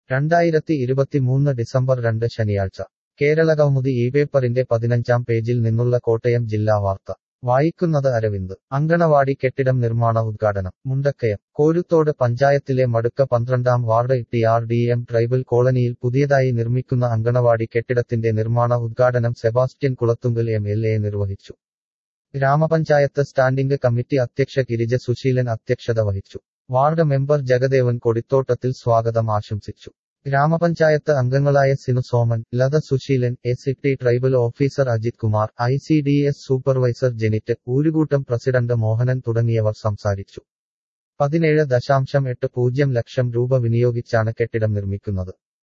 രണ്ടായിരത്തി ഇരുപത്തിമൂന്ന് ഡിസംബർ രണ്ട് ശനിയാഴ്ച കേരളകൗമുദി ഈ പേപ്പറിന്റെ പതിനഞ്ചാം പേജിൽ നിന്നുള്ള കോട്ടയം ജില്ലാ വാർത്ത വായിക്കുന്നത് അരവിന്ദ് അങ്കണവാടി കെട്ടിടം നിർമ്മാണ ഉദ്ഘാടനം മുണ്ടക്കയം കോരുത്തോട് പഞ്ചായത്തിലെ മടുക്ക പന്ത്രണ്ടാം ward T R D M tribal കോളനിയിൽ പുതിയതായി നിർമ്മിക്കുന്ന അങ്കണവാടി കെട്ടിടത്തിന്റെ നിർമ്മാണ ഉദ്ഘാടനം Sebastian Kulathunkal M L A നിർവഹിച്ചു ഗ്രാമപഞ്ചായത്ത് സ്റ്റാൻഡിംഗ് കമ്മിറ്റി അധ്യക്ഷ ഗിരിജ സുശീലൻ അധ്യക്ഷത വഹിച്ചു വാർഡ് മെമ്പർ ജഗദേവൻ കൊടിത്തോട്ടത്തിൽ സ്വാഗതം ആശംസിച്ചു ഗ്രാമപഞ്ചായത്ത് അംഗങ്ങളായ Sinu Soman Latha Susheelan A city tribal officer Ajith Kumar I C D S supervisor Jenit ഊരുകൂട്ടം പ്രസിഡന്റ് മോഹനൻ തുടങ്ങിയവർ സംസാരിച്ചു പതിനേഴ് ദശാംശം എട്ട് പൂജ്യം ലക്ഷം രൂപ വിനിയോഗിച്ചാണ് കെട്ടിടം നിർമ്മിക്കുന്നത്